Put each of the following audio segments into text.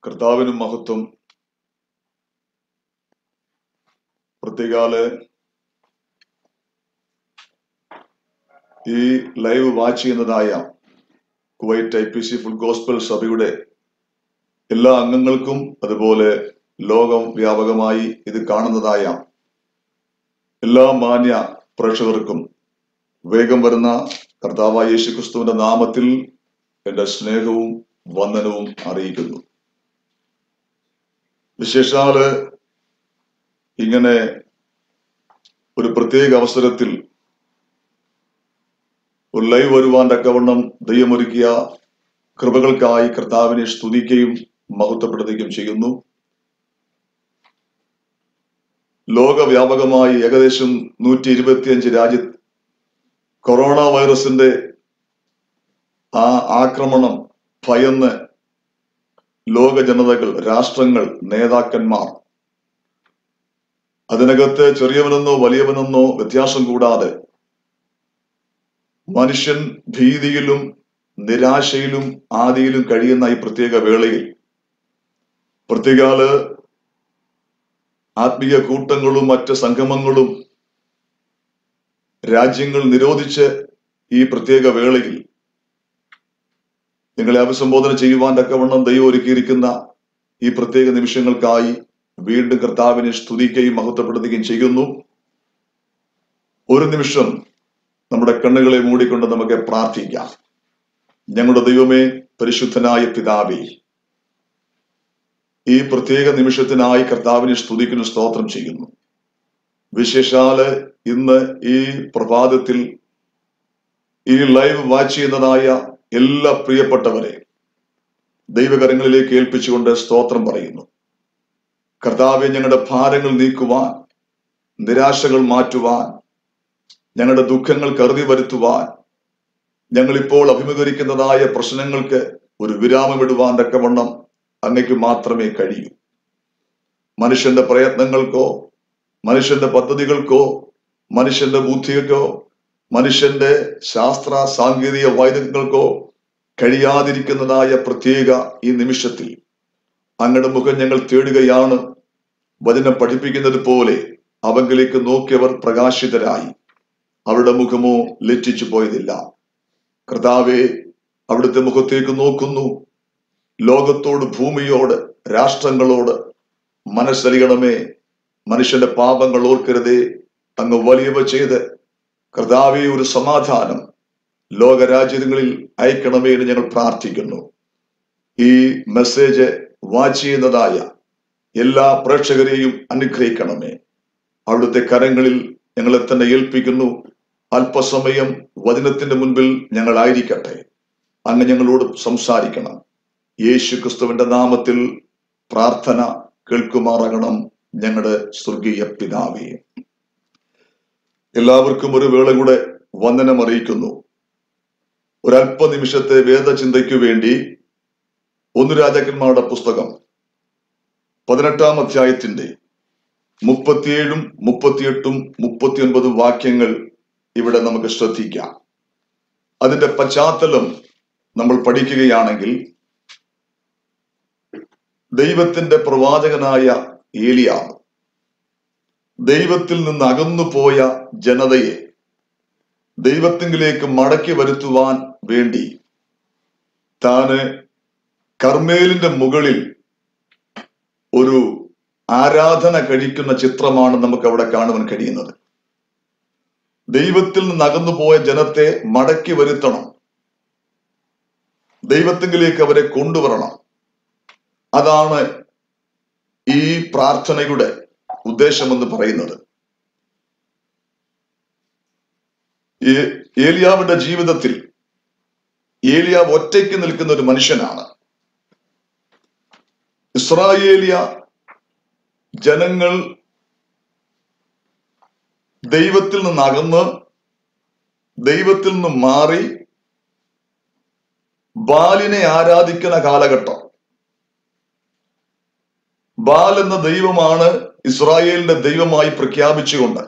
കർത്താവിനും മഹത്വം പ്രത്യേകാല് ഈ ലൈവ് വാച്ച് ചെയ്യുന്നതായ Kuwait I P C full gospel സഭയുടെ എല്ലാ അംഗങ്ങൾക്കും അതുപോലെ ലോകം വ്യാപകമായി ഇത് കാണുന്നതായ എല്ലാ മാന്യ പ്രേക്ഷകർക്കും വേഗം വരുന്ന കർത്താവായ യേശു ക്രിസ്തുവിന്റെ നാമത്തിൽ എന്റെ സ്നേഹവും വന്ദനവും അറിയിക്കുന്നു വിശേഷാല് ഇങ്ങനെ ഒരു പ്രത്യേക അവസരത്തിൽ ഒരു ലൈവ് വരുവാൻ തക്കവണ്ണം ദൈവമൊരുക്കിയ കൃപകൾക്കായി കർത്താവിനെ സ്തുതിക്കുകയും മഹത്വപ്പെടുത്തുകയും ചെയ്യുന്നു ലോകവ്യാപകമായി ഏകദേശം നൂറ്റി ഇരുപത്തിയഞ്ച് രാജ്യത്ത് കൊറോണ വൈറസിന്റെ ആ ആക്രമണം ഭയന്ന് ലോക ജനതകൾ രാഷ്ട്രങ്ങൾ നേതാക്കന്മാർ അതിനകത്ത് ചെറിയവനെന്നോ വലിയവനെന്നോ വ്യത്യാസം കൂടാതെ മനുഷ്യൻ ഭീതിയിലും നിരാശയിലും ആദിയിലും കഴിയുന്ന ഈ പ്രത്യേക വേളയിൽ പ്രത്യേകാല് ആത്മീയ കൂട്ടങ്ങളും മറ്റ് സംഗമങ്ങളും രാജ്യങ്ങൾ നിരോധിച്ച് ഈ പ്രത്യേക വേളയിൽ നിങ്ങളെ അഭിസംബോധന ചെയ്യുവാൻ തക്കവണ്ണം ദൈവം ഒരുക്കിയിരിക്കുന്ന ഈ പ്രത്യേക നിമിഷങ്ങൾക്കായി വീണ്ടും കർത്താവിനെ സ്തുതിക്കുകയും മഹത്വപ്പെടുത്തുകയും ചെയ്യുന്നു ഒരു നിമിഷം നമ്മുടെ കണ്ണുകളെ മൂടിക്കൊണ്ട് നമുക്ക് പ്രാർത്ഥിക്കാം ഞങ്ങളുടെ ദൈവമേ പരിശുദ്ധനായ പിതാവേ ഈ പ്രത്യേക നിമിഷത്തിനായി കർത്താവിനെ സ്തുതിക്കുന്നു സ്തോത്രം ചെയ്യുന്നു വിശേഷാല് ഇന്ന് ഈ പ്രഭാതത്തിൽ ഈ ലൈവ് വാച്ച് ചെയ്യുന്നതായ എല്ലാ പ്രിയപ്പെട്ടവരെ ദൈവകരങ്ങളിലേക്ക് ഏൽപ്പിച്ചുകൊണ്ട് സ്തോത്രം പറയുന്നു കർത്താവെ ഞങ്ങളുടെ ഭാരങ്ങൾ നീക്കുവാൻ നിരാശകൾ മാറ്റുവാൻ ഞങ്ങളുടെ ദുഃഖങ്ങൾ കരുതി വരുത്തുവാൻ ഞങ്ങളിപ്പോൾ അഭിമുഖീകരിക്കുന്നതായ പ്രശ്നങ്ങൾക്ക് ഒരു വിരാമമിടുവാൻ തക്കവണ്ണം അങ്ങയ്ക്ക് മാത്രമേ കഴിയൂ മനുഷ്യന്റെ പ്രയത്നങ്ങൾക്കോ മനുഷ്യന്റെ പദ്ധതികൾക്കോ മനുഷ്യന്റെ ബുദ്ധിക്കോ മനുഷ്യന്റെ ശാസ്ത്ര സാങ്കേതിക വൈദഗ്ധ്യങ്ങൾക്കോ കഴിയാതിരിക്കുന്നതായ പ്രത്യേക ഈ നിമിഷത്തിൽ അങ്ങയുടെ മുഖം ഞങ്ങൾ തേടുകയാണ് വചനം പഠിപ്പിക്കുന്നത് പോലെ അവങ്കിലേക്ക് നോക്കിയവർ പ്രകാശിതരായി അവരുടെ മുഖമോ ലജ്ജിച്ചു പോയതില്ല കർത്താവെ അവിടുത്തെ മുഖത്തേക്ക് നോക്കുന്നു ലോകത്തോട് ഭൂമിയോട് രാഷ്ട്രങ്ങളോട് മനസ്സലിയണമേ മനുഷ്യന്റെ പാപങ്ങൾ ഓർക്കരുതേ അങ്ങ് വലിയവ ചെയ്ത് കർത്താവെ ഒരു സമാധാനം ലോകരാജ്യങ്ങളിൽ അയക്കണമേ എന്ന് ഞങ്ങൾ പ്രാർത്ഥിക്കുന്നു ഈ മെസ്സേജ് വാച്ച് ചെയ്യുന്നതായ എല്ലാ പ്രേക്ഷകരെയും അനുഗ്രഹിക്കണമേ അവിടുത്തെ കരങ്ങളിൽ ഞങ്ങളെ തന്നെ ഏൽപ്പിക്കുന്നു അല്പസമയം വചനത്തിന്റെ മുൻപിൽ ഞങ്ങളായിരിക്കട്ടെ അങ്ങ് ഞങ്ങളോട് സംസാരിക്കണം യേശു ക്രിസ്തുവിന്റെ നാമത്തിൽ പ്രാർത്ഥന കേൾക്കുമാറാകണം ഞങ്ങളുടെ സ്വർഗീയ പിതാവേ എല്ലാവർക്കും ഒരു വേള കൂടെ വന്ദനം അറിയിക്കുന്നു ഒരല്പ നിമിഷത്തെ വേദചിന്തയ്ക്കു വേണ്ടി ഒന്ന് രാജാക്കന്മാരുടെ പുസ്തകം പതിനെട്ടാം അധ്യായത്തിന്റെ മുപ്പത്തിയേഴും മുപ്പത്തിയെട്ടും മുപ്പത്തിയൊൻപതും വാക്യങ്ങൾ ഇവിടെ നമുക്ക് ശ്രദ്ധിക്കാം അതിന്റെ പശ്ചാത്തലം നമ്മൾ പഠിക്കുകയാണെങ്കിൽ ദൈവത്തിന്റെ പ്രവാചകനായ ഏലിയാവ് ദൈവത്തിൽ നിന്ന് അകന്നു പോയ ജനതയെ ദൈവത്തിങ്കിലേക്ക് മടക്കി വരുത്തുവാൻ വേണ്ടി താന് കർമ്മേലിന്റെ മുകളിൽ ഒരു ആരാധന കഴിക്കുന്ന ചിത്രമാണ് നമുക്ക് അവിടെ കാണുവാൻ കഴിയുന്നത് ദൈവത്തിൽ നിന്ന് അകന്നു പോയ ജനത്തെ മടക്കി വരുത്തണം ദൈവത്തിങ്കിലേക്ക് അവരെ കൊണ്ടുവരണം അതാണ് ഈ പ്രാർത്ഥനയുടെ ഉദ്ദേശമെന്ന് പറയുന്നത് ഈ ഏലിയാവിന്റെ ജീവിതത്തിൽ ഏലിയാവ് ഒറ്റയ്ക്ക് നിൽക്കുന്ന ഒരു മനുഷ്യനാണ് ഇസ്രായേലിയ ജനങ്ങൾ ദൈവത്തിൽ നിന്ന് അകന്ന് ദൈവത്തിൽ നിന്ന് മാറി ബാലിനെ ആരാധിക്കുന്ന കാലഘട്ടം ബാൽ എന്ന ദൈവമാണ് ഇസ്രായേലിന്റെ ദൈവമായി പ്രഖ്യാപിച്ചുകൊണ്ട്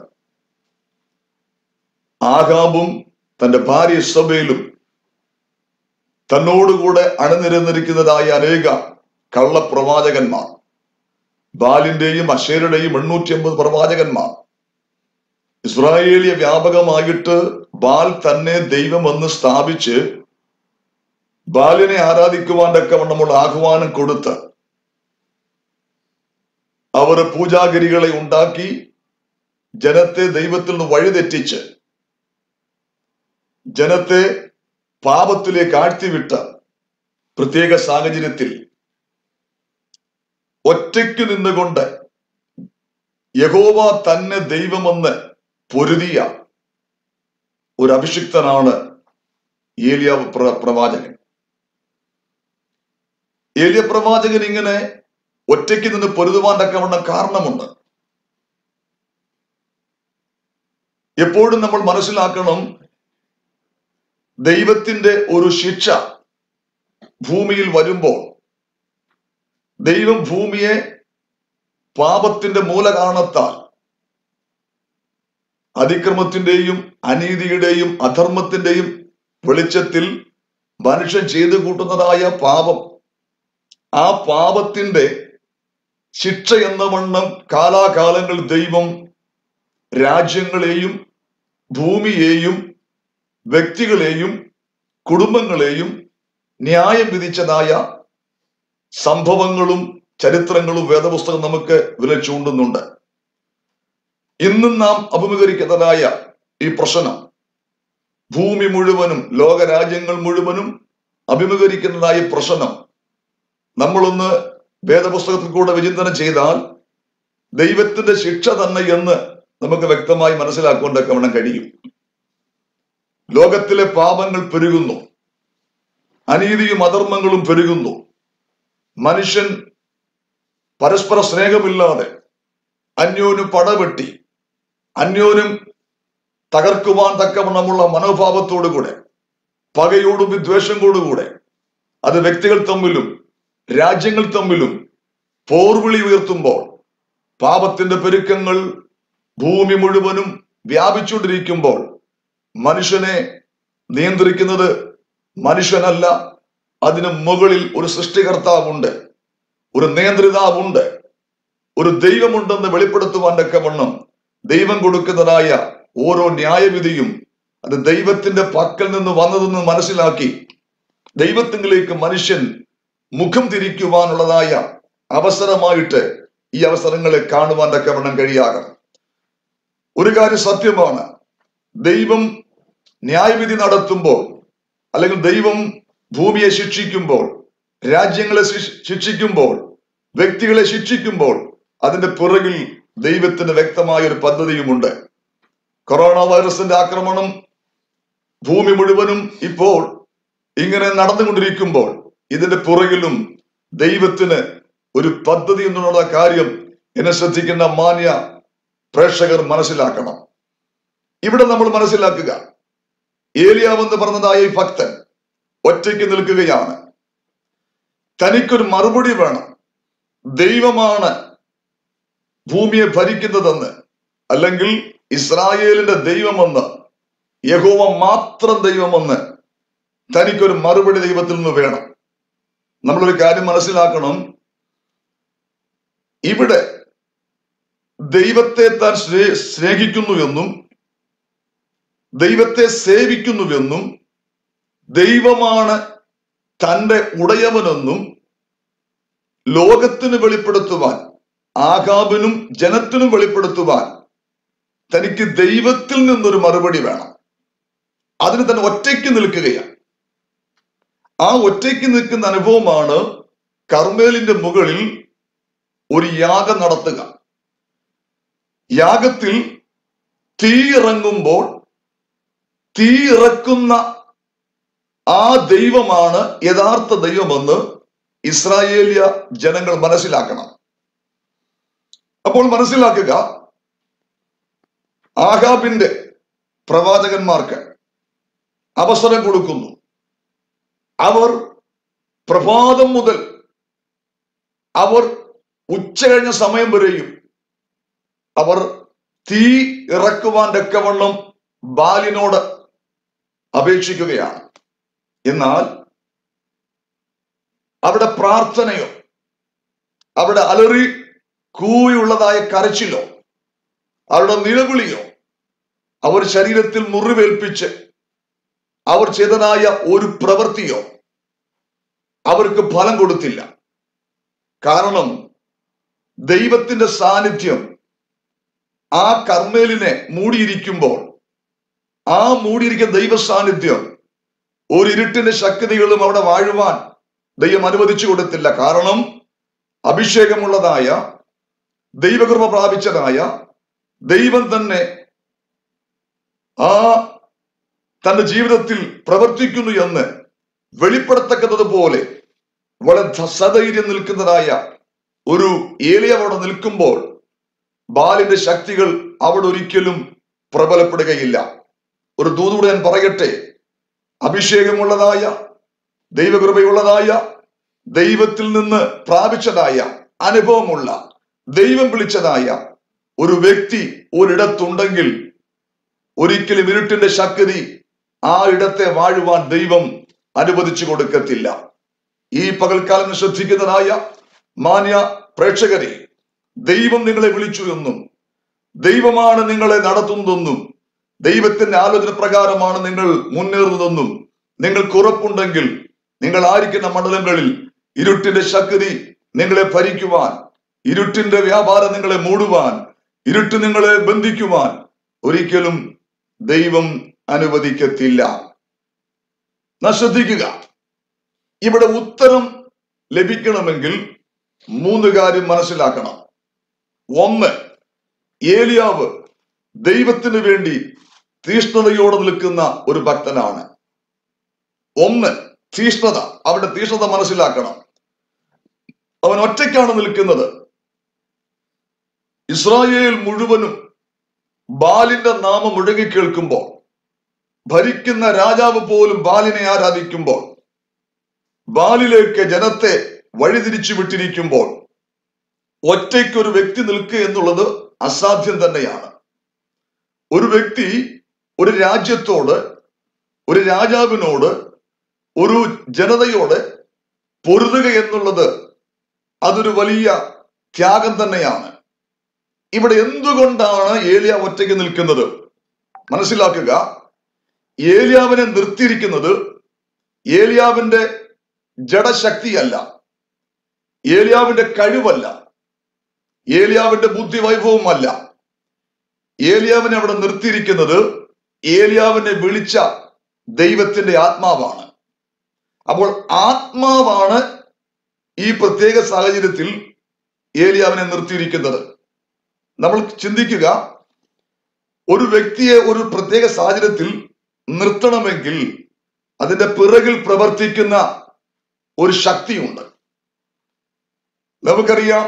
ആഹാബും തന്റെ ഭാര്യ സഭയിലും തന്നോടുകൂടെ അണിനിരന്നിരിക്കുന്നതായ അനേക കള്ളപ്രവാചകന്മാർ ബാലിന്റെയും അഷേരുടെയും എണ്ണൂറ്റി അമ്പത് പ്രവാചകന്മാർ ഇസ്രായേലിയ വ്യാപകമായിട്ട് ബാൽ തന്നെ ദൈവമെന്ന് സ്ഥാപിച്ച് ബാലിനെ ആരാധിക്കുവാൻ തക്കവണ്ണമുള്ള ആഹ്വാനം കൊടുത്ത് അവർ പൂജാഗിരികളെ ഉണ്ടാക്കി ജനത്തെ ദൈവത്തിൽ നിന്ന് വഴിതെറ്റിച്ച് ജനത്തെ പാപത്തിലേക്ക് ആഴ്ത്തിവിട്ട പ്രത്യേക സാഹചര്യത്തിൽ ഒറ്റയ്ക്ക് നിന്നുകൊണ്ട് യഹോവ തന്നെ ദൈവമെന്ന് പൊരുതിയ ഒരു അഭിഷിക്തനാണ് ഏലിയ പ്ര- പ്രവാചകൻ ഏലിയ പ്രവാചകൻ ഇങ്ങനെ ഒറ്റയ്ക്ക് നിന്ന് പൊരുതുവാൻ തക്കവണ്ണം കാരണമുണ്ട് എപ്പോഴും നമ്മൾ മനസ്സിലാക്കണം ദൈവത്തിന്റെ ഒരു ശിക്ഷ ഭൂമിയിൽ വരുമ്പോൾ ദൈവം ഭൂമിയെ പാപത്തിന്റെ മൂലകാരണത്താൽ അതിക്രമത്തിന്റെയും അനീതിയുടെയും അധർമ്മത്തിന്റെയും വെളിച്ചത്തിൽ മനുഷ്യൻ ചെയ്തു കൂട്ടുന്നതായ പാപം ആ പാപത്തിന്റെ ശിക്ഷ എന്ന വണ്ണം കാലാകാലങ്ങൾ ദൈവം രാജ്യങ്ങളെയും ഭൂമിയെയും വ്യക്തികളെയും കുടുംബങ്ങളെയും ന്യായം വിധിച്ചതായ സംഭവങ്ങളും ചരിത്രങ്ങളും വേദപുസ്തകം നമുക്ക് വില ചൂണ്ടുന്നുണ്ട് ഇന്നും നാം അഭിമുഖീകരിക്കുന്നതായ ഈ പ്രശ്നം ഭൂമി മുഴുവനും ലോകരാജ്യങ്ങൾ മുഴുവനും അഭിമുഖീകരിക്കുന്നതായ ഈ പ്രശ്നം നമ്മളൊന്ന് വേദപുസ്തകത്തിൽ കൂടെ വിചിന്തനം ചെയ്താൽ ദൈവത്തിന്റെ ശിക്ഷ തന്നെ എന്ന് നമുക്ക് വ്യക്തമായി മനസ്സിലാക്കുവാൻ തക്കവണ്ണം കഴിയും ലോകത്തിലെ പാപങ്ങൾ പെരുകുന്നു അനീതിയും അധർമ്മങ്ങളും പെരുകുന്നു മനുഷ്യൻ പരസ്പര സ്നേഹമില്ലാതെ അന്യോനും പടവെട്ടി അന്യോനും തകർക്കുവാൻ തക്കവണ്ണമുള്ള മനോഭാവത്തോടുകൂടെ പകയോടും വിദ്വേഷം കൂടെ അത് വ്യക്തികൾ തമ്മിലും രാജ്യങ്ങൾ തമ്മിലും പോർവിളി ഉയർത്തുമ്പോൾ പാപത്തിന്റെ പെരുക്കങ്ങൾ ഭൂമി മുഴുവനും വ്യാപിച്ചുകൊണ്ടിരിക്കുമ്പോൾ മനുഷ്യനെ നിയന്ത്രിക്കുന്നത് മനുഷ്യനല്ല അതിന് മുകളിൽ ഒരു സൃഷ്ടികർത്താവുണ്ട് ഒരു നിയന്ത്രിതാവുണ്ട് ഒരു ദൈവമുണ്ടെന്ന് വെളിപ്പെടുത്തുവാൻ തക്കവണ്ണം ദൈവം കൊടുക്കുന്നതായ ഓരോ ന്യായവിധിയും അത് ദൈവത്തിന്റെ പക്കൽ നിന്ന് വന്നതെന്ന് മനസ്സിലാക്കി ദൈവത്തിങ്കിലേക്ക് മനുഷ്യൻ മുഖം തിരിക്കുവാനുള്ളതായ അവസരമായിട്ട് ഈ അവസരങ്ങളെ കാണുവാൻ തക്കവണ്ണം കഴിയാകണം ഒരു കാര്യം സത്യമാണ് ദൈവം ന്യായവിധി നടത്തുമ്പോൾ അല്ലെങ്കിൽ ദൈവം ഭൂമിയെ ശിക്ഷിക്കുമ്പോൾ രാജ്യങ്ങളെ ശിക്ഷ- ശിക്ഷിക്കുമ്പോൾ വ്യക്തികളെ ശിക്ഷിക്കുമ്പോൾ അതിന്റെ പുറകിൽ ദൈവത്തിന് വ്യക്തമായ ഒരു പദ്ധതിയുമുണ്ട് കൊറോണ വൈറസിന്റെ ആക്രമണം ഭൂമി മുഴുവനും ഇപ്പോൾ ഇങ്ങനെ നടന്നുകൊണ്ടിരിക്കുമ്പോൾ ഇതിന്റെ പുറകിലും ദൈവത്തിന് ഒരു പദ്ധതി എന്നുള്ള കാര്യം എന്നെ ശ്രദ്ധിക്കുന്ന മാന്യ പ്രേക്ഷകർ മനസ്സിലാക്കണം ഇവിടെ നമ്മൾ മനസ്സിലാക്കുക ഏലിയാവെന്ന് പറഞ്ഞതായ ഈ ഭക്തൻ ഒറ്റയ്ക്ക് നിൽക്കുകയാണ് തനിക്കൊരു മറുപടി വേണം ദൈവമാണ് ഭൂമിയെ ഭരിക്കുന്നതെന്ന് അല്ലെങ്കിൽ ഇസ്രായേലിന്റെ ദൈവമെന്ന് യഹോവ മാത്രം ദൈവമെന്ന് തനിക്കൊരു മറുപടി ദൈവത്തിൽ നിന്ന് വേണം നമ്മളൊരു കാര്യം മനസ്സിലാക്കണം ഇവിടെ ദൈവത്തെ താൻ സ്നേ- സ്നേഹിക്കുന്നുവെന്നും ദൈവത്തെ സേവിക്കുന്നുവെന്നും ദൈവമാണ് തന്റെ ഉടയവനെന്നും ലോകത്തിന് വെളിപ്പെടുത്തുവാൻ ആകാബിനും ജനത്തിനും വെളിപ്പെടുത്തുവാൻ തനിക്ക് ദൈവത്തിൽ നിന്നൊരു മറുപടി വേണം അതിന് തന്നെ ഒറ്റയ്ക്ക് നിൽക്കുകയാണ് ആ ഒറ്റയ്ക്ക് നിൽക്കുന്ന അനുഭവമാണ് കർമ്മേലിന്റെ മുകളിൽ ഒരു യാഗം നടത്തുക യാഗത്തിൽ തീ ഇറങ്ങുമ്പോൾ തീ ഇറക്കുന്ന ആ ദൈവമാണ് യഥാർത്ഥ ദൈവമെന്ന് ഇസ്രായേലിയ ജനങ്ങൾ മനസ്സിലാക്കണം അപ്പോൾ മനസ്സിലാക്കുക ആഹാബിന്റെ പ്രവാചകന്മാർക്ക് അവസരം കൊടുക്കുന്നു അവർ പ്രഭാതം മുതൽ അവർ ഉച്ച കഴിഞ്ഞ സമയം വരെയും അവർ തീ ഇറക്കുവാൻ തക്കവണ്ണം ബാലിനോട് അപേക്ഷിക്കുകയാണ് എന്നാൽ അവിടെ പ്രാർത്ഥനയോ അവിടെ അലറി കൂയുള്ളതായ കരച്ചിലോ അവരുടെ നിലവിളിയോ അവർ ശരീരത്തിൽ മുറിവേൽപ്പിച്ച് അവർ ചെയ്തതായ ഒരു പ്രവൃത്തിയോ അവർക്ക് ഫലം കൊടുത്തില്ല കാരണം ദൈവത്തിന്റെ സാന്നിധ്യം ആ കർമ്മേലിനെ മൂടിയിരിക്കുമ്പോൾ ആ മൂടിയിരിക്കുന്ന ദൈവ സാന്നിധ്യം ഒരു ഇരുട്ടിന്റെ ശക്തികളും അവിടെ വാഴുവാൻ ദൈവം അനുവദിച്ചു കൊടുത്തില്ല കാരണം അഭിഷേകമുള്ളതായ ദൈവകൃപ പ്രാപിച്ചതായ ദൈവം തന്നെ ആ തന്റെ ജീവിതത്തിൽ പ്രവർത്തിക്കുന്നു എന്ന് വെളിപ്പെടുത്തക്കുന്നത് പോലെ വളരെ സധൈര്യം നിൽക്കുന്നതായ ഒരു ഏലിയ അവിടെ നിൽക്കുമ്പോൾ ബാലിന്റെ ശക്തികൾ അവിടെ ഒരിക്കലും പ്രബലപ്പെടുകയില്ല ഒരു ദൂതൂടെ ഞാൻ പറയട്ടെ അഭിഷേകമുള്ളതായ ദൈവകൃപയുള്ളതായ ദൈവത്തിൽ നിന്ന് പ്രാപിച്ചതായ അനുഭവമുള്ള ദൈവം വിളിച്ചതായ ഒരു വ്യക്തി ഒരിടത്തുണ്ടെങ്കിൽ ഒരിക്കലും ഇരുട്ടിന്റെ ശക്തി ആ ഇടത്തെ വാഴുവാൻ ദൈവം അനുവദിച്ചു കൊടുക്കത്തില്ല ഈ പകൽക്കാലം ശ്രദ്ധിക്കുന്നതായ മാന്യ പ്രേക്ഷകരെ ദൈവം നിങ്ങളെ വിളിച്ചു എന്നും ദൈവമാണ് നിങ്ങളെ നടത്തുന്നതെന്നും ദൈവത്തിന്റെ ആലോചന പ്രകാരമാണ് നിങ്ങൾ മുന്നേറുന്നതെന്നും നിങ്ങൾക്ക് ഉറപ്പുണ്ടെങ്കിൽ നിങ്ങൾ ആയിരിക്കുന്ന മണ്ഡലങ്ങളിൽ ഇരുട്ടിന്റെ ശക്തി നിങ്ങളെ ഭരിക്കുവാൻ ഇരുട്ടിന്റെ വ്യാപാരം നിങ്ങളെ മൂടുവാൻ ഇരുട്ട് നിങ്ങളെ ബന്ധിക്കുവാൻ ഒരിക്കലും ദൈവം അനുവദിക്കത്തില്ല നാം ശ്രദ്ധിക്കുക ഇവിടെ ഉത്തരം ലഭിക്കണമെങ്കിൽ മൂന്ന് കാര്യം മനസ്സിലാക്കണം ഒന്ന് ഏലിയാവ് ദൈവത്തിന് വേണ്ടി തീഷ്ണതയോടെ നിൽക്കുന്ന ഒരു ഭക്തനാണ് ഒന്ന് തീഷ്ണത അവന്റെ തീഷ്ണത മനസ്സിലാക്കണം അവൻ ഒറ്റയ്ക്കാണ് നിൽക്കുന്നത് ഇസ്രായേൽ മുഴുവനും ബാലിന്റെ നാമം മുഴങ്ങി കേൾക്കുമ്പോൾ ഭരിക്കുന്ന രാജാവ് പോലും ബാലിനെ ആരാധിക്കുമ്പോൾ ബാലിലേക്ക് ജനത്തെ വഴിതിരിച്ചു വിട്ടിരിക്കുമ്പോൾ ഒറ്റയ്ക്ക് ഒരു വ്യക്തി നിൽക്കുക എന്നുള്ളത് അസാധ്യം തന്നെയാണ് ഒരു വ്യക്തി ഒരു രാജ്യത്തോട് ഒരു രാജാവിനോട് ഒരു ജനതയോട് പൊരുതുക എന്നുള്ളത് അതൊരു വലിയ ത്യാഗം തന്നെയാണ് ഇവിടെ എന്തുകൊണ്ടാണ് ഏലിയ ഒറ്റയ്ക്ക് നിൽക്കുന്നത് മനസ്സിലാക്കുക ഏലിയാവിനെ നിർത്തിയിരിക്കുന്നത് ഏലിയാവിന്റെ ജഡശക്തിയല്ല ഏലിയാവിന്റെ കഴിവല്ല ഏലിയാവിന്റെ ബുദ്ധി വൈഭവമല്ല ഏലിയാവിനെ അവിടെ നിർത്തിയിരിക്കുന്നത് ഏലിയാവിനെ വിളിച്ച ദൈവത്തിന്റെ ആത്മാവാണ് അപ്പോൾ ആത്മാവാണ് ഈ പ്രത്യേക സാഹചര്യത്തിൽ ഏലിയാവിനെ നിർത്തിയിരിക്കുന്നത് നമ്മൾ ചിന്തിക്കുക ഒരു വ്യക്തിയെ ഒരു പ്രത്യേക സാഹചര്യത്തിൽ നിർത്തണമെങ്കിൽ അതിന്റെ പിറകിൽ പ്രവർത്തിക്കുന്ന ഒരു ശക്തിയുണ്ട് നമുക്കറിയാം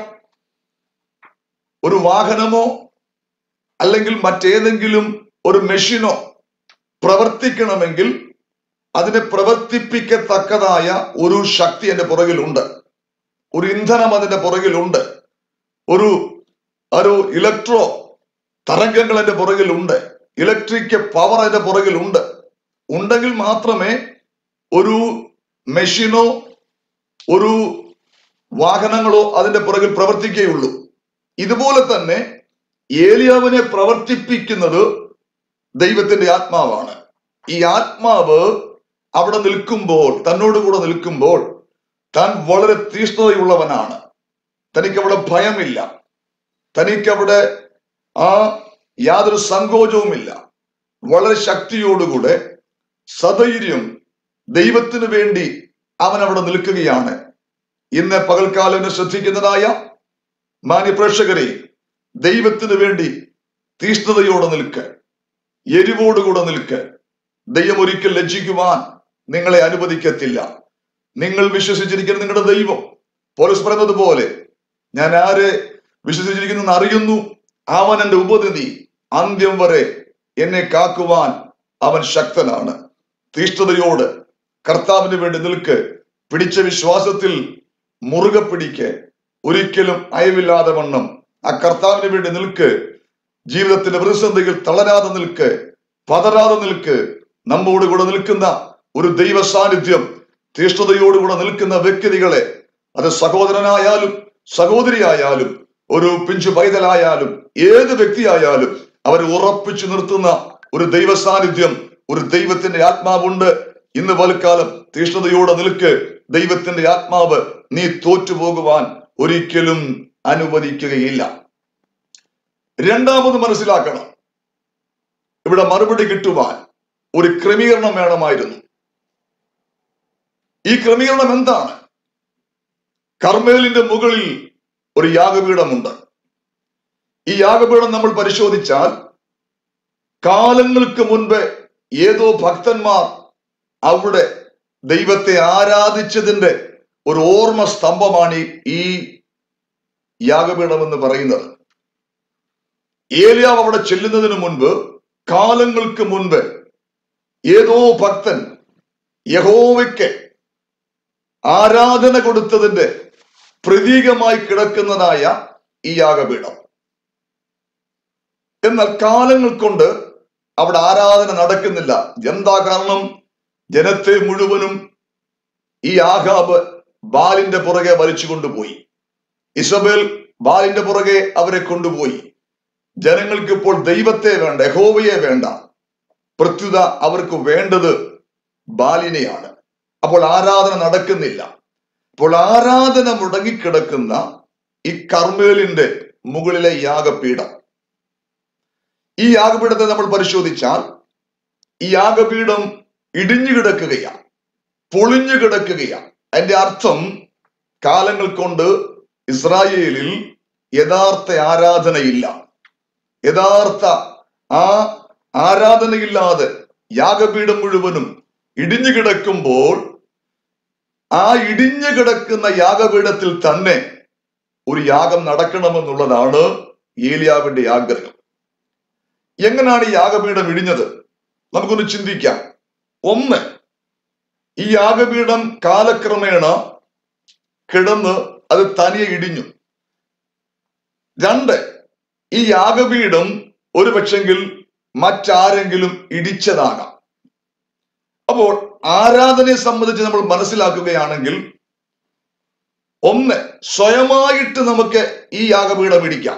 ഒരു വാഹനമോ അല്ലെങ്കിൽ മറ്റേതെങ്കിലും ഒരു മെഷീനോ പ്രവർത്തിക്കണമെങ്കിൽ അതിനെ പ്രവർത്തിപ്പിക്കത്തക്കതായ ഒരു ശക്തി അതിന്റെ പുറകിലുണ്ട് ഒരു ഇന്ധനം അതിന്റെ പുറകിലുണ്ട് ഒരു ഒരു ഇലക്ട്രോ തരംഗങ്ങൾ അതിന്റെ പുറകിലുണ്ട് ഇലക്ട്രിക് പവർ അതിന്റെ പുറകിലുണ്ട് ഉണ്ടെങ്കിൽ മാത്രമേ ഒരു മെഷീനോ ഒരു വാഹനങ്ങളോ അതിന്റെ പുറകിൽ പ്രവർത്തിക്കുകയുള്ളൂ ഇതുപോലെ തന്നെ ഏലിയാവിനെ പ്രവർത്തിപ്പിക്കുന്നത് ദൈവത്തിന്റെ ആത്മാവാണ് ഈ ആത്മാവ് അവിടെ നിൽക്കുമ്പോൾ തന്നോട് കൂടെ നിൽക്കുമ്പോൾ താൻ വളരെ തീഷ്ണതയുള്ളവനാണ് തനിക്കവിടെ ഭയമില്ല തനിക്കവിടെ ആ യാതൊരു സങ്കോചവുമില്ല വളരെ ശക്തിയോടുകൂടെ സധൈര്യം ദൈവത്തിന് വേണ്ടി അവൻ അവിടെ നിൽക്കുകയാണ് ഇന്ന് പകൽക്കാലം ശ്രദ്ധിക്കുന്നതായ മാന്യപ്രേക്ഷകരെ ദൈവത്തിന് വേണ്ടി തീഷ്ണതയോടെ നിൽക്ക് എരിവോടുകൂടെ നിൽക്ക് ദൈവം ഒരിക്കൽ ലജ്ജിക്കുവാൻ നിങ്ങളെ അനുവദിക്കത്തില്ല നിങ്ങൾ വിശ്വസിച്ചിരിക്കുന്ന നിങ്ങളുടെ ദൈവം പോലീസ് പറയുന്നത് പോലെ ഞാൻ ആരെ വിശ്വസിച്ചിരിക്കുന്നു അറിയുന്നു അവൻ എന്റെ ഉപനിധി അന്ത്യം വരെ എന്നെ കാക്കുവാൻ അവൻ ശക്തനാണ് തീഷ്ണതയോട് കർത്താവിന് വേണ്ടി നിൽക്ക് പിടിച്ച വിശ്വാസത്തിൽ മുറുകെ പിടിക്ക് ഒരിക്കലും അയവില്ലാതെ വണ്ണം ആ കർത്താവിന് വേണ്ടി നിൽക്ക് ജീവിതത്തിന്റെ പ്രതിസന്ധികൾ തളരാതെ നിൽക്ക് പതരാതെ നിൽക്ക് നമ്മോട് കൂടെ നിൽക്കുന്ന ഒരു ദൈവ സാന്നിധ്യം തീഷ്ണതയോടുകൂടെ നിൽക്കുന്ന വ്യക്തികളെ അത് സഹോദരനായാലും സഹോദരിയായാലും ഒരു പിഞ്ചു പൈതലായാലും ഏത് വ്യക്തിയായാലും അവരെ ഉറപ്പിച്ചു നിർത്തുന്ന ഒരു ദൈവ സാന്നിധ്യം ഒരു ദൈവത്തിന്റെ ആത്മാവുണ്ട് ഇന്ന് പലക്കാലം തീഷ്ണതയോടെ നിൽക്ക് ദൈവത്തിന്റെ ആത്മാവ് നീ തോറ്റുപോകുവാൻ ഒരിക്കലും അനുവദിക്കുകയില്ല രണ്ടാമത് മനസ്സിലാക്കണം ഇവിടെ മറുപടി കിട്ടുവാൻ ഒരു ക്രമീകരണം വേണമായിരുന്നു ഈ ക്രമീകരണം എന്താണ് കർമ്മേലിന്റെ മുകളിൽ ഒരു യാഗപീഠമുണ്ട് ഈ യാഗപീഠം നമ്മൾ പരിശോധിച്ചാൽ കാലങ്ങൾക്ക് മുൻപ് ഏതോ ഭക്തന്മാർ അവിടെ ദൈവത്തെ ആരാധിച്ചതിന്റെ ഒരു ഓർമ്മ സ്തംഭമാണ് ഈ യാഗപീഠം എന്ന് പറയുന്നത് ഏലിയാവ് അവിടെ ചെല്ലുന്നതിന് മുൻപ് കാലങ്ങൾക്ക് മുൻപ് ഏതോ ഭക്തൻ യഹോവയ്ക്ക് ആരാധന കൊടുത്തതിന്റെ പ്രതീകമായി കിടക്കുന്നതായ ഈ യാഗപീഠം എന്നാൽ കാലങ്ങൾ കൊണ്ട് അവിടെ ആരാധന നടക്കുന്നില്ല എന്താ കാരണം ജനത്തെ മുഴുവനും ഈ ആഹാബ് ബാലിന്റെ പുറകെ വലിച്ചു കൊണ്ടുപോയി ഇസബേൽ ബാലിന്റെ പുറകെ അവരെ കൊണ്ടുപോയി ജനങ്ങൾക്ക് ഇപ്പോൾ ദൈവത്തെ വേണ്ട യഹോവയെ വേണ്ട പ്രത്യുത അവർക്ക് വേണ്ടത് ബാലിനെയാണ് അപ്പോൾ ആരാധന നടക്കുന്നില്ല അപ്പോൾ ആരാധന മുടങ്ങിക്കിടക്കുന്ന ഈ കർമ്മേലിന്റെ മുകളിലെ യാഗപീഠം ഈ യാഗപീഠത്തെ നമ്മൾ പരിശോധിച്ചാൽ ഈ യാഗപീഠം ഇടിഞ്ഞു കിടക്കുകയാണ് പൊളിഞ്ഞു കിടക്കുകയാണ് അതിന്റെ അർത്ഥം കാലങ്ങൾ കൊണ്ട് ഇസ്രായേലിൽ യഥാർത്ഥ ആരാധനയില്ല യഥാർത്ഥ ആ ആരാധനയില്ലാതെ യാഗപീഠം മുഴുവനും ഇടിഞ്ഞു കിടക്കുമ്പോൾ ആ ഇടിഞ്ഞു കിടക്കുന്ന യാഗപീഠത്തിൽ തന്നെ ഒരു യാഗം നടക്കണമെന്നുള്ളതാണ് ഏലിയാവിന്റെ ആഗ്രഹം എങ്ങനെയാണ് ഈ യാഗപീഠം ഇടിഞ്ഞത് നമുക്കൊന്ന് ചിന്തിക്കാം ഒന്ന് ഈ യാഗപീഠം കാലക്രമേണ കിടന്ന് അത് തനിയെ ഇടിഞ്ഞു രണ്ട് ഈ യാഗപീഠം ഒരു പക്ഷെങ്കിൽ മറ്റാരെങ്കിലും ഇടിച്ചതാകാം അപ്പോൾ ആരാധനയെ സംബന്ധിച്ച് നമ്മൾ മനസ്സിലാക്കുകയാണെങ്കിൽ ഒന്ന് സ്വയമായിട്ട് നമുക്ക് ഈ യാഗപീഠം ഇടിക്കാം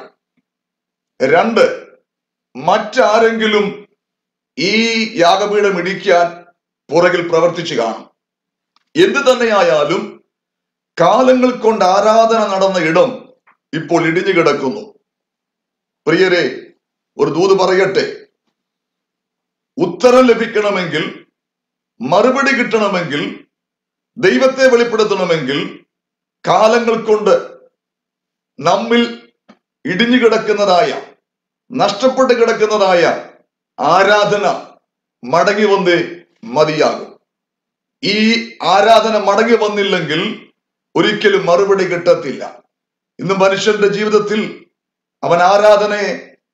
രണ്ട് മറ്റാരെങ്കിലും ഈ യാഗപീഠം ഇടിക്കാൻ പുറകിൽ പ്രവർത്തിച്ചു കാണും എന്ത് തന്നെയായാലും കാലങ്ങൾ കൊണ്ട് ആരാധന നടന്ന ഇടം ഇപ്പോൾ ഇടിഞ്ഞു കിടക്കുന്നു പ്രിയരെ ഒരു ദൂത് പറയട്ടെ ഉത്തരം ലഭിക്കണമെങ്കിൽ മറുപടി കിട്ടണമെങ്കിൽ ദൈവത്തെ വെളിപ്പെടുത്തണമെങ്കിൽ കാലങ്ങൾ കൊണ്ട് നമ്മിൽ ഇടിഞ്ഞു കിടക്കുന്നതായ നഷ്ടപ്പെട്ട് കിടക്കുന്നതായ ആരാധന മടങ്ങി വന്നേ മതിയാകും ഈ ആരാധന മടങ്ങി വന്നില്ലെങ്കിൽ ഒരിക്കലും മറുപടി കിട്ടത്തില്ല ഇന്ന് മനുഷ്യന്റെ ജീവിതത്തിൽ അവൻ ആരാധനയെ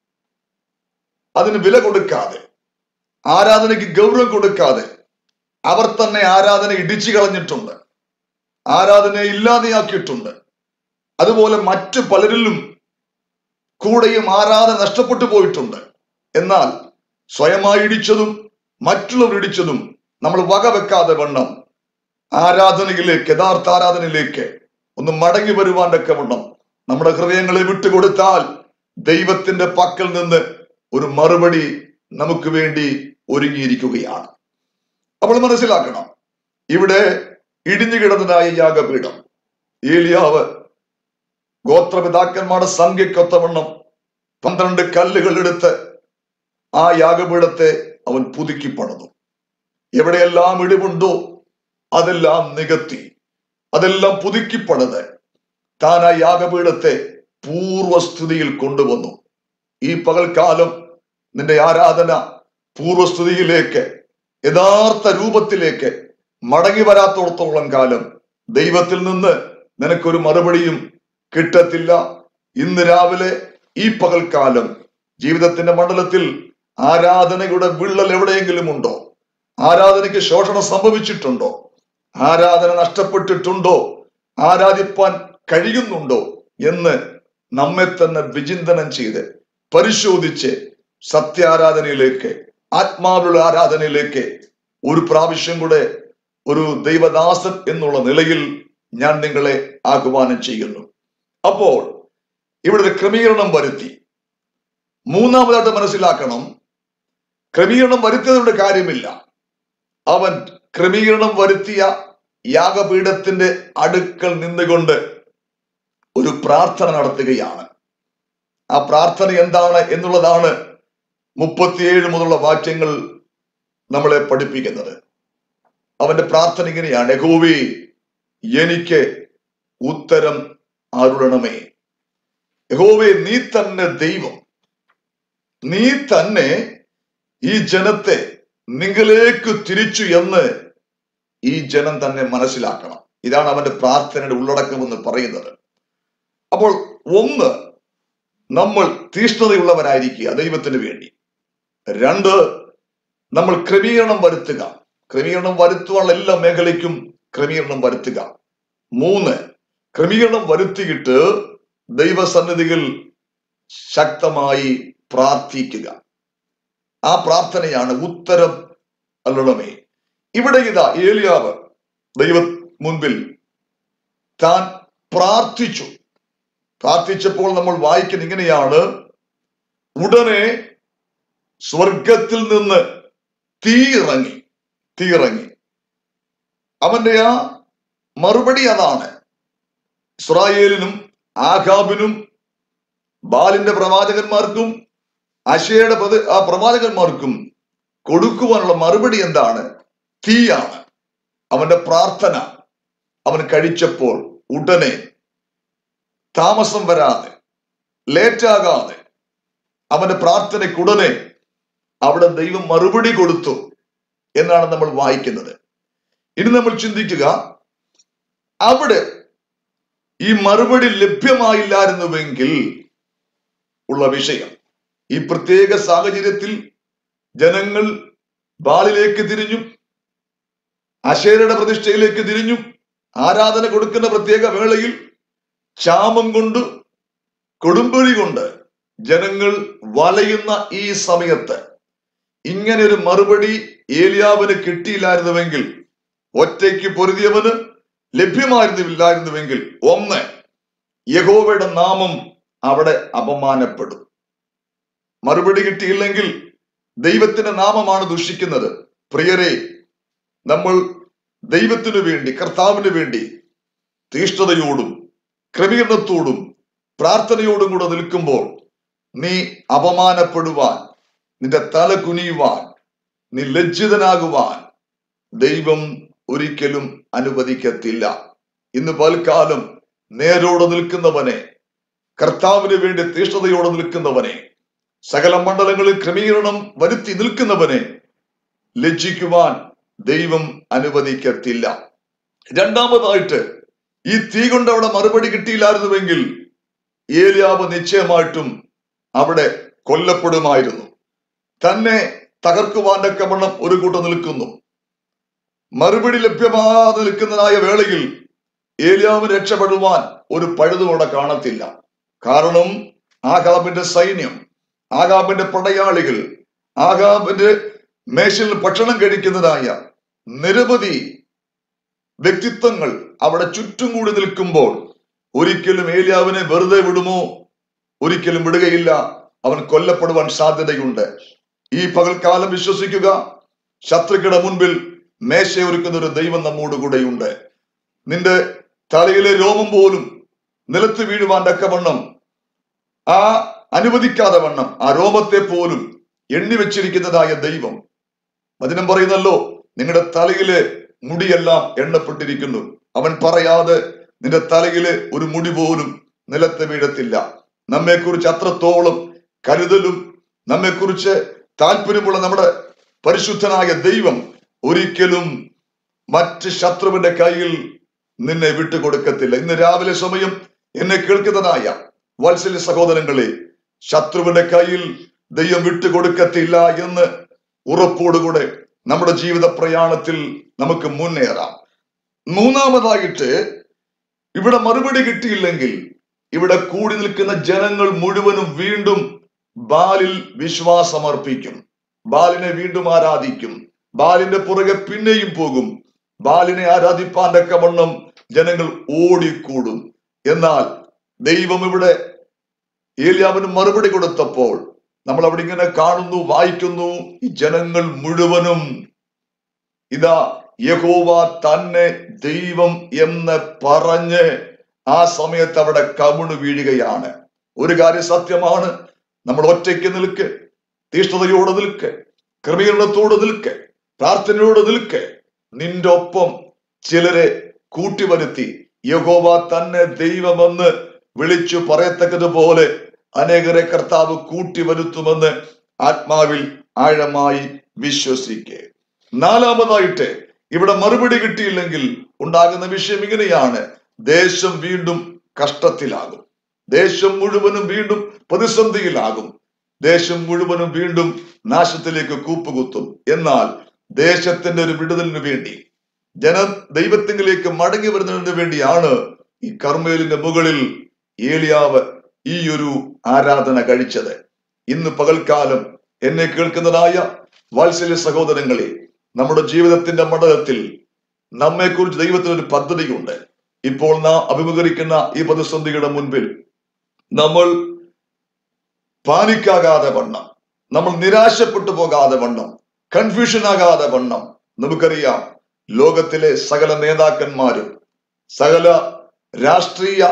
അതിന് വില കൊടുക്കാതെ ആരാധനയ്ക്ക് ഗൗരവം കൊടുക്കാതെ അവർ തന്നെ ആരാധന ഇടിച്ചു കളഞ്ഞിട്ടുണ്ട് ആരാധനയെ ഇല്ലാതെയാക്കിയിട്ടുണ്ട് അതുപോലെ മറ്റു പലരിലും കൂടെയും ആരാധന നഷ്ടപ്പെട്ടു പോയിട്ടുണ്ട് എന്നാൽ സ്വയമായി ഇടിച്ചതും മറ്റുള്ളവർ ഇടിച്ചതും നമ്മൾ വകവെക്കാതെ വണ്ണം ആരാധനയിലേക്ക് യഥാർത്ഥ ആരാധനയിലേക്ക് ഒന്ന് മടങ്ങി വരുവാൻ്റെ വണ്ണം നമ്മുടെ ഹൃദയങ്ങളെ വിട്ടുകൊടുത്താൽ ദൈവത്തിന്റെ പക്കൽ നിന്ന് ഒരു മറുപടി നമുക്ക് വേണ്ടി ഒരുങ്ങിയിരിക്കുകയാണ് അപ്പോൾ മനസ്സിലാക്കണം ഇവിടെ ഇടിഞ്ഞു കിടന്നതായ യാഗപീഠം ഏലിയാവ് ഗോത്രപിതാക്കന്മാരുടെ സംഖ്യക്കൊത്തവണ്ണം പന്ത്രണ്ട് കല്ലുകൾ എടുത്ത് ആ യാഗപീഠത്തെ അവൻ പുതുക്കി പണിതു എവിടെയെല്ലാം ഇടിവുണ്ടോ അതെല്ലാം നികത്തി അതെല്ലാം പുതുക്കി പണിത് താൻ ആ യാഗപീഠത്തെ പൂർവസ്ഥിതിയിൽ കൊണ്ടുവന്നു ഈ പകൽക്കാലം നിന്റെ ആരാധന പൂർവസ്ഥിതിയിലേക്ക് യഥാർത്ഥ രൂപത്തിലേക്ക് മടങ്ങി വരാത്തോടത്തോളം കാലം ദൈവത്തിൽ നിന്ന് നിനക്കൊരു മറുപടിയും കിട്ടത്തില്ല ഇന്ന് രാവിലെ ഈ പകൽക്കാലം ജീവിതത്തിന്റെ മണ്ഡലത്തിൽ ആരാധനയുടെ വിള്ളൽ എവിടെയെങ്കിലും ഉണ്ടോ ആരാധനയ്ക്ക് ശോഷണം സംഭവിച്ചിട്ടുണ്ടോ ആരാധന നഷ്ടപ്പെട്ടിട്ടുണ്ടോ ആരാധിപ്പാൻ കഴിയുന്നുണ്ടോ എന്ന് നമ്മെ തന്നെ വിചിന്തനം ചെയ്ത് പരിശോധിച്ച് സത്യാരാധനയിലേക്ക് ആത്മാവിലുള്ള ആരാധനയിലേക്ക് ഒരു പ്രാവശ്യം കൂടെ ഒരു ദൈവദാസൻ എന്നുള്ള നിലയിൽ ഞാൻ നിങ്ങളെ ആഹ്വാനം ചെയ്യുന്നു അപ്പോൾ ഇവിടെ ഒരു ക്രമീകരണം വരുത്തി മൂന്നാമതായിട്ട് മനസ്സിലാക്കണം ക്രമീകരണം വരുത്തിയതുകൊണ്ട് കാര്യമില്ല അവൻ ക്രമീകരണം വരുത്തിയ യാഗപീഠത്തിന്റെ അടുക്കൽ നിന്നുകൊണ്ട് ഒരു പ്രാർത്ഥന നടത്തുകയാണ് ആ പ്രാർത്ഥന എന്താണ് എന്നുള്ളതാണ് മുപ്പത്തിയേഴ് മുതലുള്ള വാക്യങ്ങൾ നമ്മളെ പഠിപ്പിക്കുന്നത് അവന്റെ പ്രാർത്ഥന ഇങ്ങനെയാണ് യഹോവേ എനിക്ക് ഉത്തരം അരുളണമേ യഹോവേ നീ തന്നെ ദൈവം നീ തന്നെ ഈ ജനത്തെ നിങ്ങളിലേക്ക് തിരിച്ചു എന്ന് ഈ ജനം തന്നെ മനസ്സിലാക്കണം ഇതാണ് അവന്റെ പ്രാർത്ഥനയുടെ ഉള്ളടക്കം എന്ന് പറയുന്നത് അപ്പോൾ ഒന്ന് നമ്മൾ തീഷ്ണതയുള്ളവരായിരിക്കുക ദൈവത്തിന് വേണ്ടി രണ്ട് നമ്മൾ ക്രമീകരണം വരുത്തുക ക്രമീകരണം വരുത്തുവാനുള്ള എല്ലാ മേഖലയ്ക്കും ക്രമീകരണം വരുത്തുക മൂന്ന് ക്രമീകരണം വരുത്തിയിട്ട് ദൈവസന്നിധികൾ ശക്തമായി പ്രാർത്ഥിക്കുക ആ പ്രാർത്ഥനയാണ് ഉത്തരം അല്ലണമേ ഇവിടെ ഇതാ ഏലിയാവ് ദൈവ മുൻപിൽ താൻ പ്രാർത്ഥിച്ചു പ്രാർത്ഥിച്ചപ്പോൾ നമ്മൾ വായിക്കുന്ന ഇങ്ങനെയാണ് ഉടനെ സ്വർഗത്തിൽ നിന്ന് തീ ഇറങ്ങി തീ ഇറങ്ങി അവന്റെ ആ മറുപടി അതാണ് ഇസ്രായേലിനും ആഖാബിനും ബാലിന്റെ പ്രവാചകന്മാർക്കും അശയുടെ പ്രതി- ആ പ്രവാചകന്മാർക്കും കൊടുക്കുവാനുള്ള മറുപടി എന്താണ് തീയാണ് അവന്റെ പ്രാർത്ഥന അവൻ കഴിച്ചപ്പോൾ ഉടനെ താമസം വരാതെ ലേറ്റാകാതെ അവന്റെ പ്രാർത്ഥനയ്ക്ക് ഉടനെ അവിടെ ദൈവം മറുപടി കൊടുത്തു എന്നാണ് നമ്മൾ വായിക്കുന്നത് ഇനി നമ്മൾ ചിന്തിക്കുക അവിടെ ഈ മറുപടി ലഭ്യമായില്ലായിരുന്നുവെങ്കിൽ ഉള്ള വിഷയം ഈ പ്രത്യേക സാഹചര്യത്തിൽ ജനങ്ങൾ ബാലിലേക്ക് തിരിഞ്ഞു അശേരയുടെ പ്രതിഷ്ഠയിലേക്ക് തിരിഞ്ഞു ആരാധന കൊടുക്കുന്ന പ്രത്യേക വേളയിൽ ക്ഷാമം കൊണ്ട് കൊടുമ്പൊഴി കൊണ്ട് ജനങ്ങൾ വലയുന്ന ഈ സമയത്ത് ഇങ്ങനെ ഒരു മറുപടി ഏലിയാവിന് കിട്ടിയില്ലായിരുന്നുവെങ്കിൽ ഒറ്റയ്ക്ക് പൊരുതിയവന് ലഭ്യമായിരുന്നില്ലായിരുന്നുവെങ്കിൽ ഒന്ന് യഹോവയുടെ നാമം അവിടെ അപമാനപ്പെടും മറുപടി കിട്ടിയില്ലെങ്കിൽ ദൈവത്തിന്റെ നാമമാണ് ദുഷിക്കുന്നത് പ്രിയരെ നമ്മൾ ദൈവത്തിനു വേണ്ടി കർത്താവിന് വേണ്ടി തീഷ്ണതയോടും ക്രമീകരണത്തോടും പ്രാർത്ഥനയോടും കൂടെ നിൽക്കുമ്പോൾ നീ അപമാനപ്പെടുവാൻ നിന്റെ തല കുനിയുവാൻ നീ ലജ്ജിതനാകുവാൻ ദൈവം ഒരിക്കലും അനുവദിക്കത്തില്ല ഇന്ന് പൽക്കാലം നേരോടെ നിൽക്കുന്നവനെ കർത്താവിന് വേണ്ടി തീഷ്ണതയോടെ നിൽക്കുന്നവനെ സകല മണ്ഡലങ്ങളിൽ ക്രമീകരണം വരുത്തി നിൽക്കുന്നവനെ ലജ്ജിക്കുവാൻ ദൈവം അനുവദിക്കത്തില്ല രണ്ടാമതായിട്ട് ഈ തീ കൊണ്ട് അവിടെ മറുപടി കിട്ടിയില്ലായിരുന്നുവെങ്കിൽ ഏലിയാവ് നിശ്ചയമായിട്ടും അവിടെ കൊല്ലപ്പെടുമായിരുന്നു തന്നെ തകർക്കുവാൻ വണ്ണം ഒരു കൂട്ടം നിൽക്കുന്നു മറുപടി ലഭ്യമാകാതെ നിൽക്കുന്നതായ വേളയിൽ ഏലിയാവിന് രക്ഷപ്പെടുവാൻ ഒരു പഴുതുകൂടെ കാണത്തില്ല കാരണം ആകാബിന്റെ സൈന്യം ആകാബിന്റെ പടയാളികൾ ആകാബിന്റെ മേശയിൽ ഭക്ഷണം കഴിക്കുന്നതായ നിരവധി വ്യക്തിത്വങ്ങൾ അവിടെ ചുറ്റും കൂടി നിൽക്കുമ്പോൾ ഒരിക്കലും ഏലിയാവിനെ വെറുതെ വിടുമോ ഒരിക്കലും വിടുകയില്ല അവൻ കൊല്ലപ്പെടുവാൻ സാധ്യതയുണ്ട് ഈ പകൽക്കാലം വിശ്വസിക്കുക ശത്രുക്കളുടെ മുൻപിൽ മേശ ഒരുക്കുന്ന ഒരു ദൈവം നമ്മോട് കൂടെയുണ്ട് നിന്റെ തലയിലെ രോമം പോലും നിലത്ത് വീഴുവാൻ തക്കവണ്ണം ആ അനുവദിക്കാതെ വണ്ണം ആ രോമത്തെ പോലും എണ്ണി വെച്ചിരിക്കുന്നതായ ദൈവം വചനം പറയുന്നല്ലോ നിങ്ങളുടെ തലയിലെ മുടിയെല്ലാം എണ്ണപ്പെട്ടിരിക്കുന്നു അവൻ പറയാതെ നിന്റെ തലയിലെ ഒരു മുടി പോലും നിലത്ത് വീഴത്തില്ല നമ്മെക്കുറിച്ച് അത്രത്തോളം കരുതലും നമ്മെക്കുറിച്ച് താല്പര്യമുള്ള നമ്മുടെ പരിശുദ്ധനായ ദൈവം ഒരിക്കലും മറ്റ് ശത്രുവിന്റെ കയ്യിൽ നിന്നെ വിട്ടുകൊടുക്കത്തില്ല ഇന്ന് രാവിലെ സമയം എന്നെ കേൾക്കുന്നതായ വത്സല്യ സഹോദരങ്ങളെ ശത്രുവിന്റെ കയ്യിൽ ദൈവം വിട്ടുകൊടുക്കത്തില്ല എന്ന് ഉറപ്പോടുകൂടെ നമ്മുടെ ജീവിത പ്രയാണത്തിൽ നമുക്ക് മുന്നേറാം മൂന്നാമതായിട്ട് ഇവിടെ മറുപടി കിട്ടിയില്ലെങ്കിൽ ഇവിടെ കൂടി നിൽക്കുന്ന ജനങ്ങൾ മുഴുവനും വീണ്ടും ബാലിൽ വിശ്വാസമർപ്പിക്കും ബാലിനെ വീണ്ടും ആരാധിക്കും ബാലിന്റെ പുറകെ പിന്നെയും പോകും ബാലിനെ ആരാധിപ്പാൻ തക്കവണ്ണം ജനങ്ങൾ ഓടിക്കൂടും എന്നാൽ ദൈവം ഇവിടെ ഏലിയാവിന് മറുപടി കൊടുത്തപ്പോൾ നമ്മൾ അവിടെ ഇങ്ങനെ കാണുന്നു വായിക്കുന്നു ഈ ജനങ്ങൾ മുഴുവനും ഇതാ യഹോവ തന്നെ ദൈവം എന്ന് പറഞ്ഞ് ആ സമയത്ത് അവിടെ കവിണ് വീഴുകയാണ് ഒരു കാര്യം സത്യമാണ് നമ്മൾ ഒറ്റയ്ക്ക് നിൽക്ക് തീഷ്ണതയോടെ നിൽക്ക് ക്രമീകരണത്തോടെ നിൽക്ക് പ്രാർത്ഥനയോടെ നിൽക്ക് നിന്റെ ഒപ്പം ചിലരെ കൂട്ടിവരുത്തി യഹോവ തന്നെ ദൈവമെന്ന് വിളിച്ചു പറയത്തക്കതുപോലെ അനേകരെ കർത്താവ് കൂട്ടിവരുത്തുമെന്ന് ആത്മാവിൽ ആഴമായി വിശ്വസിക്കെ നാലാമതായിട്ട് ഇവിടെ മറുപടി കിട്ടിയില്ലെങ്കിൽ ഉണ്ടാകുന്ന വിഷയം ഇങ്ങനെയാണ് ദേശം വീണ്ടും കഷ്ടത്തിലാകും ദേശം മുഴുവനും വീണ്ടും പ്രതിസന്ധിയിലാകും ദേശം മുഴുവനും വീണ്ടും നാശത്തിലേക്ക് കൂപ്പുകുത്തും എന്നാൽ ദേശത്തിന്റെ ഒരു വിടുതലിന് വേണ്ടി ജന ദൈവത്തിങ്കിലേക്ക് മടങ്ങി വരുന്നതിന് വേണ്ടിയാണ് ഈ കർമ്മേലിന്റെ മുകളിൽ ഏലിയാവ് ഈ ഒരു ആരാധന കഴിച്ചത് ഇന്ന് പകൽക്കാലം എന്നെ കേൾക്കുന്നതായ വാത്സല്യ സഹോദരങ്ങളെ നമ്മുടെ ജീവിതത്തിന്റെ മണ്ഡലത്തിൽ നമ്മെക്കുറിച്ച് ദൈവത്തിന് ഒരു പദ്ധതിയുണ്ട് ഇപ്പോൾ നാം അഭിമുഖീകരിക്കുന്ന ഈ പ്രതിസന്ധിയുടെ മുൻപിൽ നമ്മൾ പാനിക്കാകാതെ വണ്ണം നമ്മൾ നിരാശപ്പെട്ടു പോകാതെ വണ്ണം കൺഫ്യൂഷൻ ആകാതെ വണ്ണം നമുക്കറിയാം ലോകത്തിലെ സകല നേതാക്കന്മാരും സകല രാഷ്ട്രീയ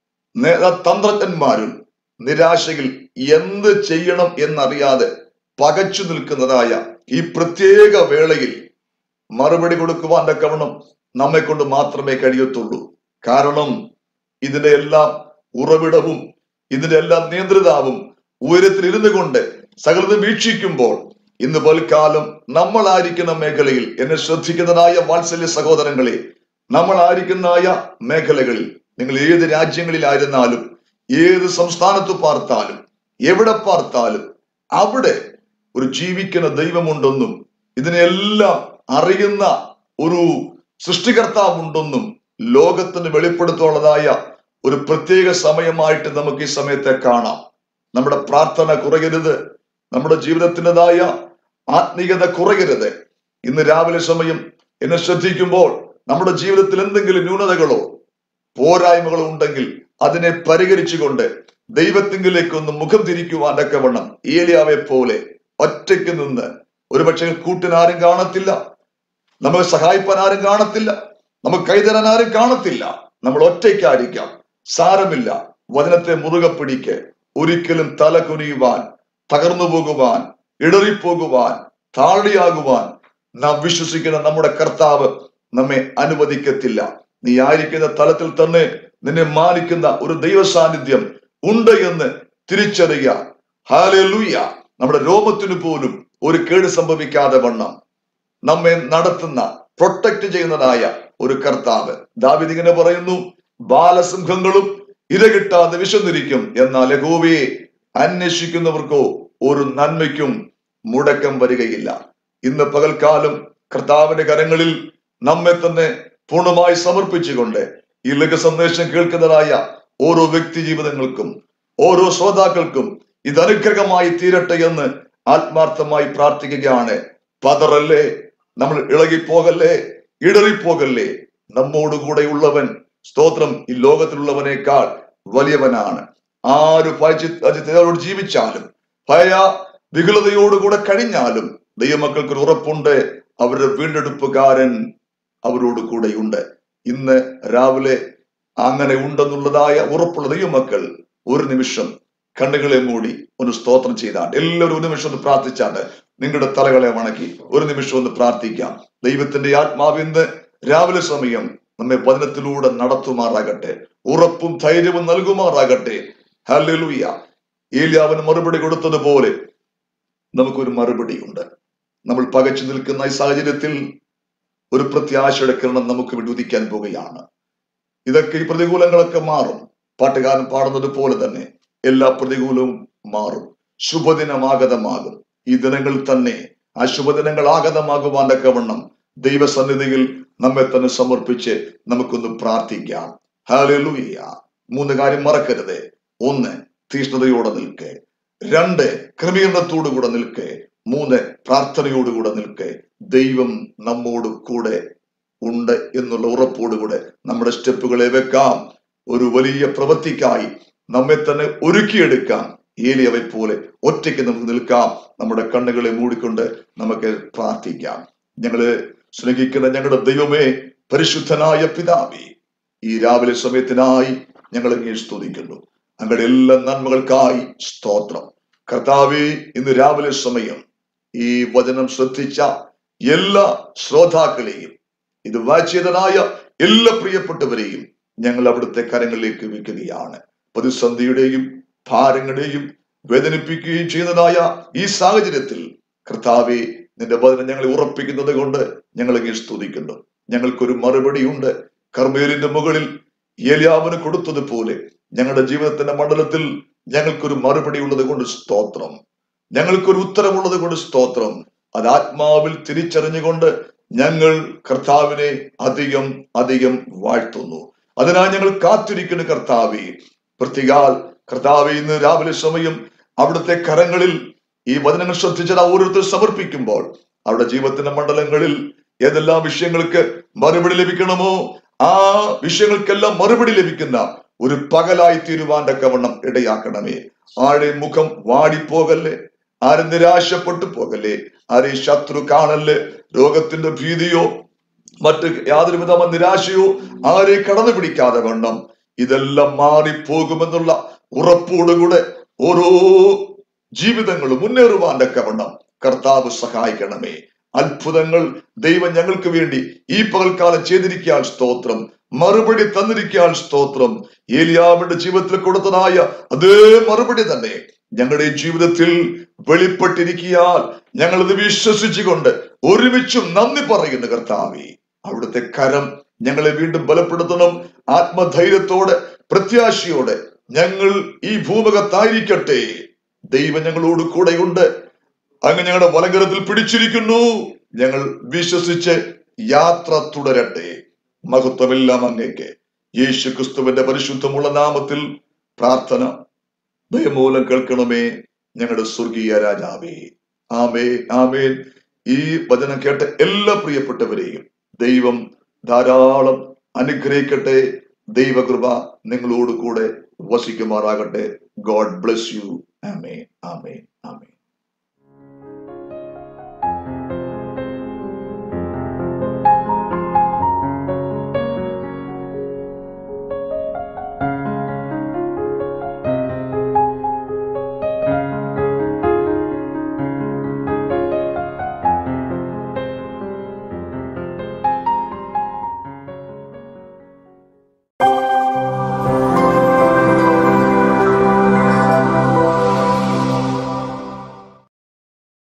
നേതാ തന്ത്രജ്ഞന്മാരും നിരാശയിൽ എന്ത് ചെയ്യണം എന്നറിയാതെ പകച്ചു നിൽക്കുന്നതായ ഈ പ്രത്യേക വേളയിൽ മറുപടി കൊടുക്കുവാൻ തക്കവണ്ണം നമ്മെ കൊണ്ട് മാത്രമേ കഴിയത്തുള്ളൂ കാരണം ഇതിന്റെ എല്ലാം ഉറവിടവും ഇതിന്റെ എല്ലാം നിയന്ത്രിതാവും ഉയരത്തിൽ ഇരുന്നു കൊണ്ട് സകലത് വീക്ഷിക്കുമ്പോൾ ഇന്ന് പൽക്കാലം നമ്മളായിരിക്കുന്ന മേഖലയിൽ എന്നെ ശ്രദ്ധിക്കുന്നതായ വാത്സല്യ സഹോദരങ്ങളെ നമ്മളായിരിക്കുന്നതായ മേഖലകളിൽ നിങ്ങൾ ഏത് രാജ്യങ്ങളിലായിരുന്നാലും ഏത് സംസ്ഥാനത്ത് പാർത്താലും എവിടെ പാർത്താലും അവിടെ ഒരു ജീവിക്കുന്ന ദൈവമുണ്ടെന്നും ഇതിനെല്ലാം അറിയുന്ന ഒരു സൃഷ്ടികർത്താവുണ്ടെന്നും ലോകത്തിന് വെളിപ്പെടുത്തുള്ളതായ ഒരു പ്രത്യേക സമയമായിട്ട് നമുക്ക് ഈ സമയത്തെ കാണാം നമ്മുടെ പ്രാർത്ഥന കുറയരുത് നമ്മുടെ ജീവിതത്തിൻ്റെതായ ആത്മീയത കുറയരുത് ഇന്ന് രാവിലെ സമയം എന്നെ ശ്രദ്ധിക്കുമ്പോൾ നമ്മുടെ ജീവിതത്തിൽ എന്തെങ്കിലും ന്യൂനതകളോ പോരായ്മകളോ ഉണ്ടെങ്കിൽ അതിനെ പരിഹരിച്ചുകൊണ്ട് ദൈവത്തിങ്കിലേക്ക് ഒന്ന് മുഖം തിരിക്കുവാൻ തക്കവണ്ണം ഏലിയാവെ പോലെ ഒറ്റയ്ക്ക് നിന്ന് ഒരുപക്ഷെ കൂട്ടിനാരും കാണത്തില്ല നമ്മളെ സഹായിപ്പാൻ ആരും കാണത്തില്ല നമുക്ക് കൈതരാൻ ആരും കാണത്തില്ല നമ്മൾ ഒറ്റയ്ക്കായിരിക്കാം സാരമില്ല വചനത്തെ മുറുകെ പിടിക്ക് ഒരിക്കലും തല കുനിയുവാൻ തകർന്നു പോകുവാൻ ഇടറിപ്പോകുവാൻ താഴെയാകുവാൻ നാം വിശ്വസിക്കുന്ന നമ്മുടെ കർത്താവ് നമ്മെ അനുവദിക്കത്തില്ല നീ ആയിരിക്കുന്ന തലത്തിൽ തന്നെ നിന്നെ മാനിക്കുന്ന ഒരു ദൈവ സാന്നിധ്യം ഉണ്ട് എന്ന് തിരിച്ചറിയുക ഹാലൂയ നമ്മുടെ രോമത്തിനു പോലും ഒരു കേട് സംഭവിക്കാതെ വണ്ണം നമ്മെ നടത്തുന്ന പ്രൊട്ടക്ട് ചെയ്യുന്നതായ ഒരു കർത്താവ് ദാവിദ് ഇങ്ങനെ പറയുന്നു ബാലസിംഹങ്ങളും ഇരകിട്ടാതെ വിശന്നിരിക്കും എന്നാൽ യഹോവയെ അന്വേഷിക്കുന്നവർക്കോ ഒരു നന്മയ്ക്കും മുടക്കം വരികയില്ല ഇന്ന് പകൽക്കാലം കർത്താവിന്റെ കരങ്ങളിൽ നമ്മെ തന്നെ പൂർണ്ണമായി സമർപ്പിച്ചുകൊണ്ട് ഈ ലഘു സന്ദേശം കേൾക്കുന്നതായ ഓരോ വ്യക്തി ജീവിതങ്ങൾക്കും ഓരോ ശ്രോതാക്കൾക്കും ഇത് അനുഗ്രഹമായി തീരട്ടെ എന്ന് ആത്മാർത്ഥമായി പ്രാർത്ഥിക്കുകയാണ് പതറല്ലേ നമ്മൾ ഇളകിപ്പോകല്ലേ ഇടറിപ്പോകല്ലേ നമ്മോടുകൂടെ ഉള്ളവൻ സ്തോത്രം ഈ ലോകത്തിലുള്ളവനേക്കാൾ വലിയവനാണ് ആര് ഭയചിത്തോട് ജീവിച്ചാലും ഭയ വികുലതയോടുകൂടെ കഴിഞ്ഞാലും ദൈവമക്കൾക്ക് ഒരു ഉറപ്പുണ്ട് അവരുടെ വീണ്ടെടുപ്പുകാരൻ അവരോട് കൂടെയുണ്ട് ഇന്ന് രാവിലെ അങ്ങനെ ഉണ്ടെന്നുള്ളതായ ഉറപ്പുള്ള ദൈവമക്കൾ ഒരു നിമിഷം കണ്ണുകളെ മൂടി ഒന്ന് സ്തോത്രം ചെയ്താണ്ട് എല്ലാവരും ഒരു നിമിഷം ഒന്ന് പ്രാർത്ഥിച്ചാണ്ട് നിങ്ങളുടെ തലകളെ വണക്കി ഒരു നിമിഷം ഒന്ന് പ്രാർത്ഥിക്കാം ദൈവത്തിന്റെ ആത്മാവ് ഇന്ന് രാവിലെ സമയം നമ്മെ വചനത്തിലൂടെ നടത്തുമാറാകട്ടെ ഉറപ്പും ധൈര്യവും നൽകുമാറാകട്ടെ ഹല്ലേലൂയ ഏലിയാവിന് മറുപടി കൊടുത്തതുപോലെ നമുക്കൊരു മറുപടിയുണ്ട് നമ്മൾ പകച്ചു നിൽക്കുന്ന ഈ സാഹചര്യത്തിൽ ഒരു പ്രത്യാശയുടെ കിരണം നമുക്ക് വേണ്ടി ഉദിക്കാൻ പോവുകയാണ് ഇതൊക്കെ ഈ പ്രതികൂലങ്ങളൊക്കെ മാറും പാട്ടുകാരൻ പാടുന്നത് പോലെ തന്നെ എല്ലാ പ്രതികൂലവും മാറും ശുഭദിനം ആഗതമാകും ഈ ദിനങ്ങളിൽ തന്നെ ആ ശുഭദിനങ്ങൾ ആഗതമാകുവാൻ തക്കവണ്ണം ദൈവസന്നിധിയിൽ നമ്മെ തന്നെ സമർപ്പിച്ച് നമുക്കൊന്ന് പ്രാർത്ഥിക്കാം ഹാലൂയ മൂന്ന് കാര്യം മറക്കരുത് ഒന്ന് തീഷ്ണതയോടെ നിൽക്ക് രണ്ട് ക്രമീകരണത്തോടുകൂടെ നിൽക്ക് മൂന്ന് പ്രാർത്ഥനയോടുകൂടെ നിൽക്ക് ദൈവം നമ്മോട് കൂടെ ഉണ്ട് എന്നുള്ള ഉറപ്പോടുകൂടെ നമ്മുടെ സ്റ്റെപ്പുകളെ വെക്കാം ഒരു വലിയ പ്രവൃത്തിക്കായി നമ്മെ തന്നെ ഒരുക്കിയെടുക്കാം ഏലിയവെ പോലെ ഒറ്റയ്ക്ക് നമുക്ക് നിൽക്കാം നമ്മുടെ കണ്ണുകളെ മൂടിക്കൊണ്ട് നമുക്ക് പ്രാർത്ഥിക്കാം ഞങ്ങള് സ്നേഹിക്കുന്ന ഞങ്ങളുടെ ദൈവമേ പരിശുദ്ധനായ പിതാവേ ഈ രാവിലെ സമയത്തിനായി ഞങ്ങൾ അങ്ങേ സ്തുതിക്കുന്നു അങ്ങയുടെ എല്ലാ നന്മകൾക്കായി സ്തോത്രം കർത്താവേ ഇന്ന് രാവിലെ സമയം ഈ വചനം ശ്രദ്ധിച്ച എല്ലാ ശ്രോതാക്കളെയും ഇത് വാച്യതനായ എല്ലാ പ്രിയപ്പെട്ടവരെയും ഞങ്ങൾ അവിടുത്തെ കരങ്ങളിലേക്ക് വെക്കുകയാണ് പ്രതിസന്ധിയുടെയും ഭാരങ്ങളുടെയും വേദനിപ്പിക്കുകയും ചെയ്യുന്നതായ ഈ സാഹചര്യത്തിൽ കർത്താവെ നിന്റെ വചനം ഞങ്ങളെ ഉറപ്പിക്കുന്നത് കൊണ്ട് ഞങ്ങൾ ഇങ്ങനെ സ്തുതിക്കുന്നു ഞങ്ങൾക്കൊരു മറുപടിയുണ്ട് കർമ്മേലിന്റെ മുകളിൽ ഏലിയാവിന് കൊടുത്തതുപോലെ ഞങ്ങളുടെ ജീവിതത്തിന്റെ മണ്ഡലത്തിൽ ഞങ്ങൾക്കൊരു മറുപടി ഉള്ളത് കൊണ്ട് സ്തോത്രം ഞങ്ങൾക്കൊരു ഉത്തരമുള്ളത് കൊണ്ട് സ്തോത്രം അത് ആത്മാവിൽ തിരിച്ചറിഞ്ഞുകൊണ്ട് ഞങ്ങൾ കർത്താവിനെ അധികം അധികം വാഴ്ത്തുന്നു അതിനായി ഞങ്ങൾ കാത്തിരിക്കുന്നു കർത്താവെ പ്രത്യേകാൽ കർത്താവെ ഇന്ന് രാവിലെ സമയം അവിടുത്തെ കരങ്ങളിൽ ഈ വചനങ്ങൾ ശ്രദ്ധിച്ചത് ഓരോരുത്തർ സമർപ്പിക്കുമ്പോൾ അവരുടെ ജീവിതത്തിന്റെ മണ്ഡലങ്ങളിൽ ഏതെല്ലാം വിഷയങ്ങൾക്ക് മറുപടി ലഭിക്കണമോ ആ വിഷയങ്ങൾക്കെല്ലാം മറുപടി ലഭിക്കുന്ന ഒരു പകലായി തീരുവാൻ തക്കവണ്ണം ഇടയാക്കണമേ ആഴെ മുഖം വാടിപ്പോകല്ലേ ആരും നിരാശപ്പെട്ടു പോകല്ലേ ആരെ ശത്രു കാണല്ലേ രോഗത്തിന്റെ ഭീതിയോ മറ്റ് യാതൊരു വിധമ നിരാശയോ ആരെ കടന്നു പിടിക്കാതെ വണ്ണം ഇതെല്ലാം മാറിപ്പോകുമെന്നുള്ള ഉറപ്പോടുകൂടെ ഓരോ ജീവിതങ്ങളും മുന്നേറുവാൻ തക്കവണ്ണം കർത്താവ് സഹായിക്കണമേ അത്ഭുതങ്ങൾ ദൈവം ഞങ്ങൾക്ക് വേണ്ടി ഈ പകൽക്കാലം ചെയ്തിരിക്കാൻ സ്തോത്രം മറുപടി തന്നിരിക്കാൻ സ്തോത്രം ഏലിയാവിന്റെ ജീവിതത്തിൽ കൊടുത്തതായ അതേ മറുപടി തന്നെ ഞങ്ങളുടെ ജീവിതത്തിൽ വെളിപ്പെട്ടിരിക്കിയാൽ ഞങ്ങൾ ഇത് വിശ്വസിച്ചുകൊണ്ട് ഒരുമിച്ചും നന്ദി പറയുന്നു കർത്താവേ അവിടുത്തെ കരം ഞങ്ങളെ വീണ്ടും ബലപ്പെടുത്തണം ആത്മധൈര്യത്തോടെ പ്രത്യാശയോടെ ഞങ്ങൾ ഈ ഭൂമുഖത്തായിരിക്കട്ടെ ദൈവം ഞങ്ങളോട് കൂടെയുണ്ട് അങ്ങ് ഞങ്ങളുടെ വലങ്കരത്തിൽ പിടിച്ചിരിക്കുന്നു ഞങ്ങൾ വിശ്വസിച്ച് യാത്ര തുടരട്ടെ മഹത്വമെല്ലാം അങ്ങേക്ക് യേശു ക്രിസ്തുവിന്റെ പരിശുദ്ധമുള്ള നാമത്തിൽ പ്രാർത്ഥന ദയമൂലം കേൾക്കണമേ ഞങ്ങളുടെ സ്വർഗീയ രാജാവേ ആമേ ആമേൻ ഈ വചനം കേട്ട എല്ലാ പ്രിയപ്പെട്ടവരെയും ദൈവം ധാരാളം അനുഗ്രഹിക്കട്ടെ ദൈവകൃപ നിങ്ങളോട് കൂടെ വസിക്കുമാറാകട്ടെ ഗോഡ് ബ്ലെസ് യു ആമേ ആമേ ആമേ